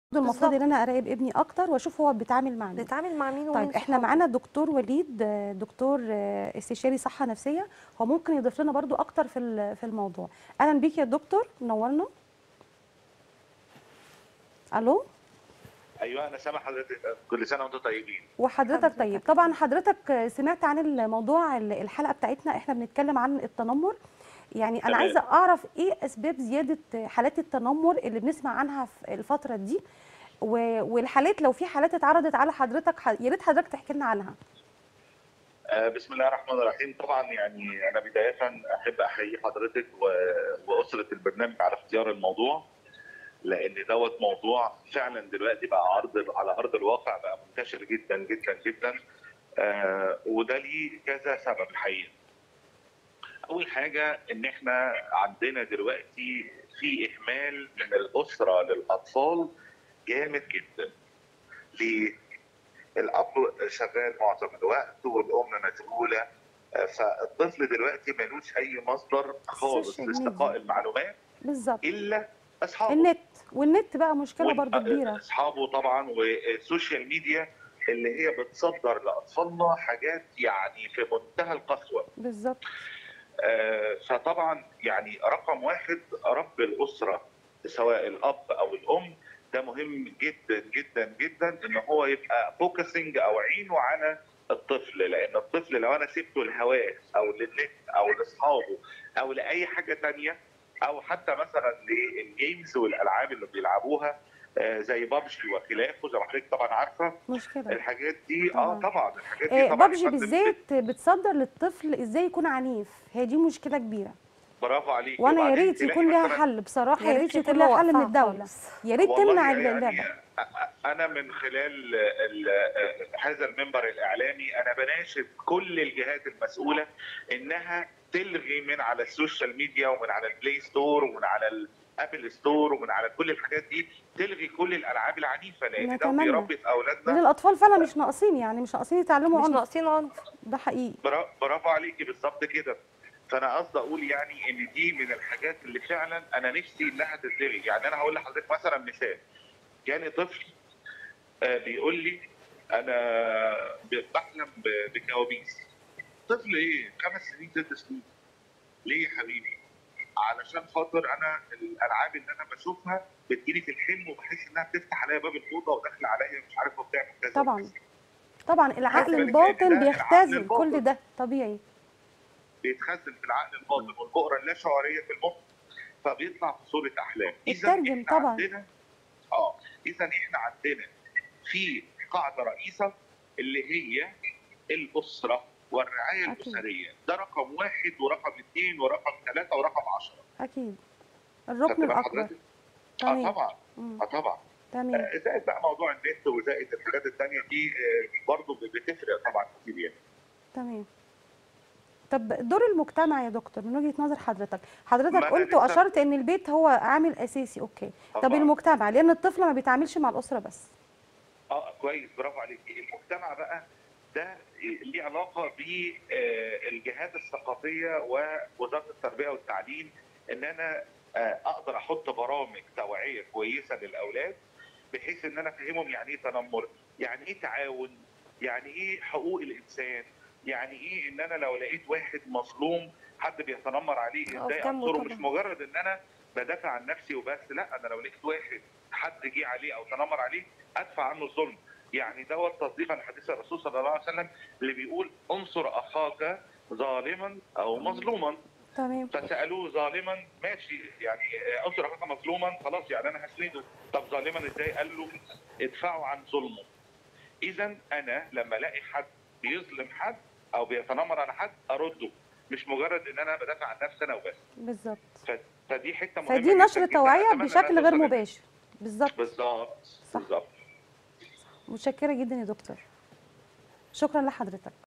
المفروض ان انا اراقب ابني اكتر واشوف هو بيتعامل مع مين بتعامل مع مين ومين طيب احنا صحابه؟ معانا الدكتور وليد آه، دكتور آه، استشاري صحه نفسيه هو ممكن يضيف لنا برضو اكتر في ال- في الموضوع اهلا بيك يا دكتور منورنا الو ايوه انا سامع حضرتك كل سنه وانتم طيبين وحضرتك حضرتك طيب طبعا حضرتك آه، سمعت عن الموضوع ال- الحلقه بتاعتنا احنا بنتكلم عن التنمر يعني انا تمام. عايزه اعرف ايه اسباب زياده حالات التنمر اللي بنسمع عنها في الفتره دي و- والحالات لو في حالات اتعرضت على حضرتك ح- يا ريت حضرتك تحكي لنا عنها آه بسم الله الرحمن الرحيم طبعا يعني انا بدايه احب احيي حضرتك و- واسره البرنامج على اختيار الموضوع لان دوت موضوع فعلا دلوقتي بقى عرض على ارض الواقع بقى منتشر جدا جدا جدا آه وده ليه كذا سبب الحقيقه اول حاجه ان احنا عندنا دلوقتي في اهمال من الاسره للاطفال جامد جدا ليه الاب شغال معظم الوقت والام مشغوله آه، فالطفل دلوقتي ملوش اي مصدر خالص السوشيال لاستقاء ميديا. المعلومات بالظبط الا اصحابه النت والنت بقى مشكله وال- برضو كبيره اصحابه طبعا والسوشيال ميديا اللي هي بتصدر لاطفالنا حاجات يعني في منتهى القسوه بالظبط آه، فطبعا يعني رقم واحد رب الاسره سواء الاب او الام ده مهم جدا جدا جدا ان هو يبقى فوكسنج او عينه على الطفل لان الطفل لو انا سبته لهواه او للنت او لاصحابه او لاي حاجه تانية او حتى مثلا للجيمز والالعاب اللي بيلعبوها آه، زي بابجي وخلافه زي ما حضرتك طبعا عارفه مشكله الحاجات دي طبعاً. اه طبعا الحاجات دي إيه طبعا بابجي يا فندم بالذات بتصدر للطفل ازاي يكون عنيف هي دي مشكله كبيره برافو عليك وانا يا وبعدين ريت تلاقي يكون لها مثلاً حل بصراحه يا ريت يكون يتم لها حل من وقفها الدوله خالص. يا ريت والله تمنع يعني اللعبه أ- أ- انا من خلال ال- هذا المنبر الاعلامي انا بناشد كل الجهات المسؤوله انها تلغي من على السوشيال ميديا ومن على البلاي ستور ومن على الابل ستور ومن على كل الحاجات دي تلغي كل الالعاب العنيفه لان ده نتمنى. بيربي في لان اولادنا الاطفال فعلا مش ناقصين يعني مش ناقصين يتعلموا مش عنف ناقصين عنف ده حقيقي برا- برافو عليكي بالظبط كده فانا قصدي اقول يعني ان دي من الحاجات اللي فعلا انا نفسي انها تتلغي يعني انا هقول لحضرتك مثلا مثال جاني طفل آه، بيقول لي انا ب- بحلم ب- بكوابيس طفل ايه خمس سنين ست سنين ليه يا حبيبي علشان خاطر انا الالعاب اللي انا بشوفها بتجيلي في الحلم وبحس انها بتفتح عليا باب الاوضه وداخله عليا مش عارف وبتعمل كذا طبعا وكذا. طبعا العقل بالك الباطن لأن ده بيختزل العقل كل الباطن. ده طبيعي بيتخزن في العقل الباطن والبؤره اللاشعوريه في المخ فبيطلع في صوره احلام إذا يترجم إحنا طبعاً. عندنا اه اذا احنا عندنا في قاعده رئيسه اللي هي الاسره والرعايه أكيد. الاسريه ده رقم واحد ورقم اثنين ورقم ثلاثه ورقم عشرة اكيد الركن خدت بال الاكبر حضرتك؟ اه تمام طبعا مم. اه طبعا تمام آه، زائد بقى موضوع النت وزائد الحاجات الثانيه دي آه، برضه بتفرق طبعا كتير يعني تمام طب دور المجتمع يا دكتور من وجهة نظر حضرتك حضرتك ما أنا قلت لسه- واشرت ان البيت هو عامل اساسي اوكي طب طبعاً. المجتمع لان الطفل ما بيتعاملش مع الاسره بس اه كويس برافو عليك المجتمع بقى ده ليه علاقه بالجهات الثقافيه ووزاره التربيه والتعليم ان انا آه، اقدر احط برامج توعيه كويسه للاولاد بحيث ان انا افهمهم يعني ايه تنمر يعني ايه تعاون يعني ايه حقوق الانسان يعني ايه ان انا لو لقيت واحد مظلوم حد بيتنمر عليه أقف ازاي جنبه انصره مش طبعاً. مجرد ان انا بدافع عن نفسي وبس لا انا لو لقيت واحد حد جه عليه او تنمر عليه ادفع عنه الظلم يعني دوت تصديقا لحديث الرسول صلى الله عليه وسلم اللي بيقول انصر اخاك ظالما او مظلوما تمام فسالوه ظالما ماشي يعني انصر اخاك مظلوما خلاص يعني انا هسنده طب ظالما ازاي قال له ادفعوا عن ظلمه اذا انا لما الاقي حد بيظلم حد او بيتنمر على حد ارده مش مجرد ان انا بدافع عن نفسي انا وبس بالظبط ف- فدي حته مهمه فدي جداً نشر جداً. توعيه أتمنى بشكل إنها غير توصل مباشر بالظبط بالظبط صح. بالظبط متشكره جدا يا دكتور شكرا لحضرتك